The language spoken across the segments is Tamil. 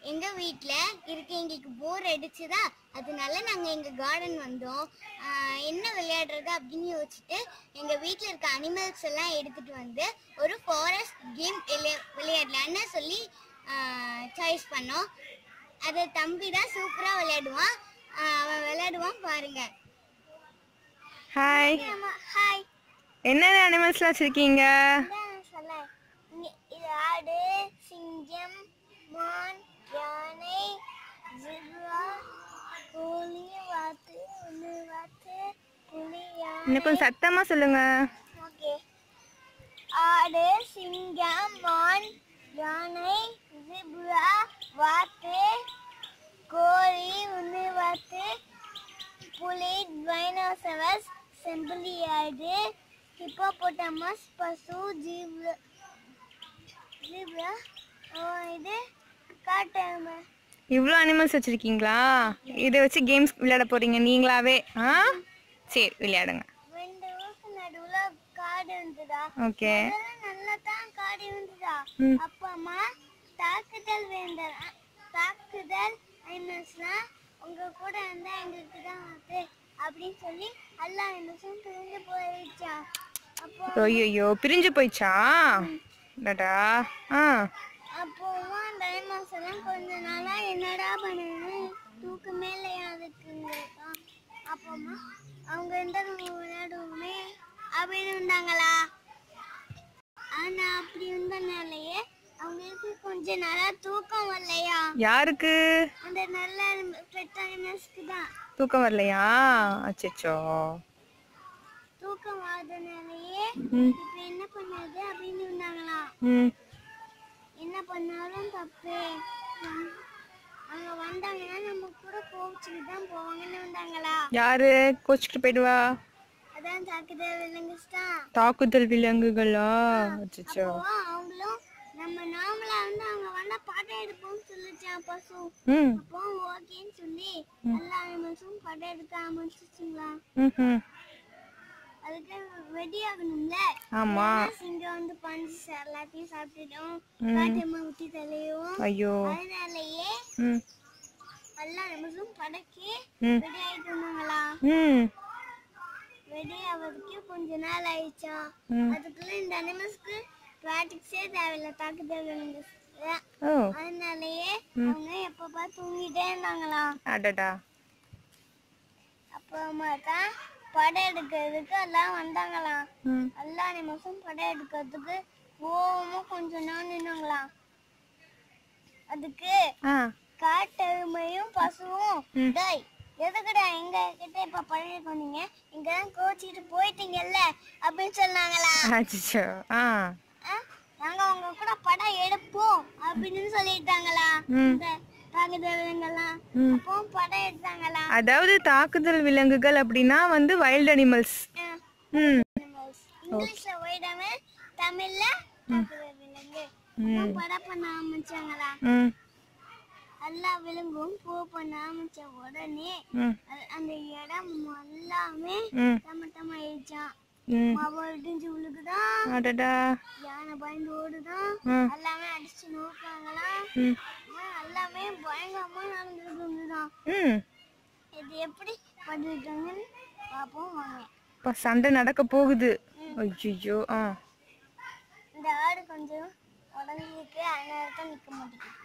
எங்க வீட்ல இருக்க எங்களுக்கு போர் அடிச்சுதா அதனால நாங்க எங்க கார்டன் வந்தோம் ஆஹ் என்ன விளையாடுறது அப்படின்னு யோசிச்சுட்டு எங்க வீட்ல இருக்க அனிமல்ஸ் எல்லாம் எடுத்துட்டு வந்து ஒரு ஃபாரஸ்ட் கேம் விளையாடலான்னு சொல்லி சாய்ஸ் பண்ணோம் அது தம்பி தான் சூப்பரா விளையாடுவான் ஆஹ் அவன் விளையாடுவான் பாருங்க ஹாய் ஹாய் என்னென்ன அனிமல்ஸ்லாம் வச்சுருக்கீங்க சொல்ல இது ஆடு சிங்கம் மான் யானை ஜிப்ரா கோழி வாத்து ஒன்று வாத்து புலி யானை இன்னும் கொஞ்சம் சத்தமாக சொல்லுங்க ஓகே ஆடு சிங்கம் மான் யானை ஜிப்ரா வாத்து கோழி ஒன்று வாத்து புலி டைனோசரஸ் செம்பிளி ஆடு ஹிப்போபொட்டமஸ் பசு ஜீப்ரா ஜீப்ரா இது காட்டெருமை இவ்வளோ அனிமல்ஸ் வச்சுருக்கீங்களா இதை வச்சு கேம்ஸ் விளையாட போகிறீங்க நீங்களாவே ஆ சரி விளையாடுங்க ரெண்டு ஊருக்கு நடுவுல காடு இருந்ததா ஓகே அதெல்லாம் நல்லா தான் காடு இருந்ததா ம். அப்பமா தாக்குதல் வேண்டல் தாக்குதல் ஐநஸ்லாம் உங்க கூட இருந்தா எங்களுக்கு தான் ஆகுது அப்படின்னு சொல்லி எல்லா ஐநஸும் பிரிஞ்சு போயிடுச்சா அப்போ ஐயோ பிரிஞ்சு போயிடுச்சா டடா ஆ அப்போவும் அந்த ஐநஸ் எல்லாம் கொஞ்ச நாளா என்னடா பண்ணுன்னு தூக்கமே இல்லையா அதுக்குங்க அப்போமா அவங்க எந்த நம்ம விளையாடுவோமே அப்படின்னு இருந்தாங்களா ஆனா அப்படி இருந்தனாலயே அவங்களுக்கு கொஞ்ச நாளா தூக்கம் வரலையா யாருக்கு அந்த நல்ல பெட்டானஸ்க்கு தான் தூக்கம் வரலையா அச்சச்சோ தூக்கம் வராதனாலயே ம் இப்ப என்ன பண்ணாது அப்படின்னு இருந்தாங்களா ம் என்ன பண்ணாலும் தப்பு அவங்க வந்தாங்கன்னா நம்ம கூட கோவிச்சுட்டு தான் போவாங்கன்னு வந்தாங்களா யாரு கோச்சிட்டு போயிடுவா அதான் தாக்குதல் விலங்குச்சிட்டான் தாக்குதல் விலங்குகளா அச்சச்சோ அப்போ அவங்களும் நம்ம நார்மலா வந்து அவங்க வந்தா பாட்டை எடுப்போம்னு சொல்லிச்சான் பசு ம் அப்போ ஓகேன்னு சொல்லி எல்லா அனிமல்ஸும் படம் எடுக்க ஆரம்பிச்சிச்சுங்களா ம் அதுக்கு ரெடி ஆகணும்ல ஆமா சிங்கம் வந்து பஞ்சு எல்லாத்தையும் சாப்பிட்டுட்டோம் ம். காட்டம்மா ஊத்தி தலையும் ஐயோ அதனாலயே ம் எல்லா அனிமல்ஸும் படக்கி ம் ரெடி ஆயிட்டு இருந்தாங்களா ம் ரெடி ஆகிறதுக்கு கொஞ்ச நாள் ஆயிடுச்சா ம் அதுக்குள்ள இந்த அனிமல்ஸ்க்கு ப்ராக்டிக்ஸே தேவையில்ல தாக்குதல் விலங்குஸ் ஓ அதனாலயே அவங்க எப்ப பார்த்து தூங்கிட்டே இருந்தாங்களா அடடா அப்புறமா தான் படம் எடுக்கிறதுக்கு எல்லாம் வந்தாங்களாம் ம் எல்லா நிமிஷம் படம் எடுக்கிறதுக்கு ஓவமா கொஞ்ச நாள் நின்னாங்களாம் அதுக்கு ஆ காட்டெருமையும் பசுவும் ம். டேய் எதுக்குடா எங்க கிட்ட இப்ப படம் எடுக்க வந்தீங்க இங்க தான் கோச்சிட்டு போயிட்டீங்கல்ல அப்படின்னு சொன்னாங்களா அச்சச்சோ ஆ ஆ, நாங்க உங்க கூட படம் எடுப்போம் அப்படின்னு சொல்லிட்டாங்களா ம். இந்த தாக்குதலுங்கெல்லாம் ம் அப்போ படம் எடுத்தாங்களா அதாவது தாக்குதல் விலங்குகள் அப்படின்னா வந்து வைல்ட் அனிமல்ஸ் ஆ, ம் animals. இங்கிலீஷ்ல போயிடாம தமிழ்ல தாக்குதல் விலங்கு ம் அப்போ படம் பண்ண ஆரம்பிச்சாங்களா ம் எல்லா விலங்கும் பூ பண்ண ஆரம்பிச்ச உடனே ம் அ- அந்த இடம் எல்லாமே ம் டமட்டம் ஆயிடுச்சான் ம் மாவு இடிஞ்சு விழுகுதான் அடடா யானை பயந்து ஓடுதான் ம் எல்லாமே அடிச்சு நோக்காங்களாம் ம் எல்லாமே பயங்கரமா நடந்துட்டு இருந்துதான் ம் இது எப்படி பண்ணிருக்காங்கன்னு பார்ப்போம் வாங்க இப்போ சண்டை நடக்க போகுது ஐயோ ஆ இந்த ஆடு கொஞ்சம் உடஞ்சிருக்கு அதனால தான் நிக்க மாட்டேங்குது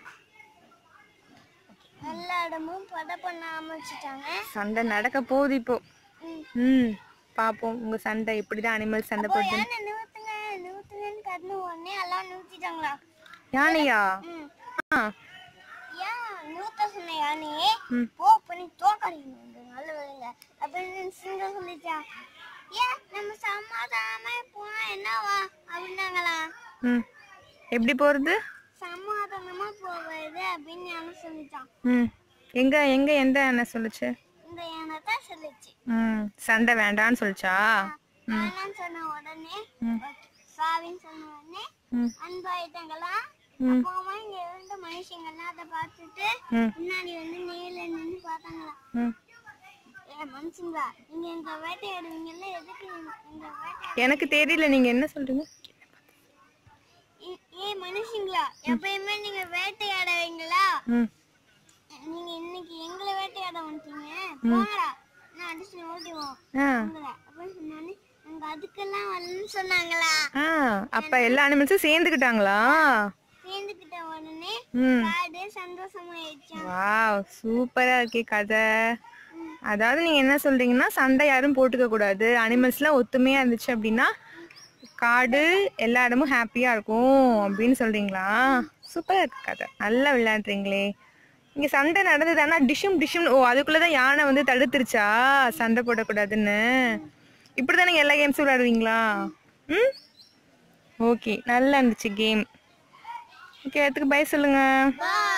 எல்லா இடமும் படம் பண்ண ஆரம்பிச்சிட்டாங்க சண்டை நடக்க போகுது இப்போ ம். ம் பாப்போம் உங்க சண்டை எப்படிதான் அனிமல் சண்டை அப்போ போடுது யானை நிறுத்துங்க நிறுத்துங்கன்னு கத்துன உடனே எல்லாம் நிறுத்திட்டாங்களா யானையா ம் ஆ ஏன் நிறுத்த சொன்ன யானையே ம் போ பண்ணி தோக்கடிக்கணும் நல்ல வேலைங்க அப்படின்னு சிங்கம் சொல்லிச்சா ஏன் நம்ம சமாதானமா போனா என்னவா அப்படின்னாங்களா ம் எப்படி போறது சமாதானமா போவது அப்படின்னு யானை சொல்லிச்சான் ம் எங்க எங்க எந்த யானை சொல்லுச்சு இந்த யானை தான் சொல்லிச்சு ம் சண்டை வேண்டான்னு சொல்லுச்சா வேணான்னு சொன்ன உடனே ம். சாவின்னு சொன்ன உடனே ம் அன்பாயிட்டாங்களா ம். அப்பமா இங்க இருந்த மனுஷங்கள்லாம் அதை பார்த்துட்டு ம் முன்னாடி வந்து நேர்ல நின்று பார்த்தாங்களா ம் ஏ மனுஷங்களா நீங்க எங்க வேட்டையாடுவீங்கல்ல எதுக்கு எங்க- எங்க வேட்டை எனக்கு தெரியல நீங்க என்ன சொல்றீங்க ஏ மனுஷங்களா எப்பயுமே நீங்க வேட்டையாடுவீங்களா ம் நீங்க இன்னைக்கு எங்களை வேட்டையாட வந்துட்டீங்க போங்கடா நான் அடிச்சு ஓடிவோம் ஆ உங்களை அப்படின்னு சொன்னானே நாங்க அதுக்கெல்லாம் வரலன்னு சொன்னாங்களா ஆ அப்ப எல்லா அனிமல்ஸும் சேர்ந்துக்கிட்டாங்களா சேர்ந்துக்கிட்ட உடனே ம் காடு சந்தோஷமாயிடுச்சான் வாவ் சூப்பரா இருக்கே கதை அதாவது நீங்க என்ன சொல்றீங்கன்னா சண்டை யாரும் போட்டுக்க கூடாது அனிமல்ஸ்லாம் ஒத்துமையா இருந்துச்சு அப்படின்னா காடு எல்லா இடமும் ஹாப்பியா இருக்கும் அப்படின்னு சொல்றீங்களா சூப்பரா இருக்கு கதை நல்லா விளையாடுறீங்களே இங்க சண்டை நடந்தது ஆனா டிஷும் டிஷும் ஓ அதுக்குள்ளதான் யானை வந்து தடுத்துருச்சா சண்டை போடக்கூடாதுன்னு இப்படிதான் நீங்க எல்லா கேம்ஸும் விளையாடுவீங்களா ம் ஓகே நல்லா இருந்துச்சு கேம் ஓகே அதுக்கு பை சொல்லுங்க பாய்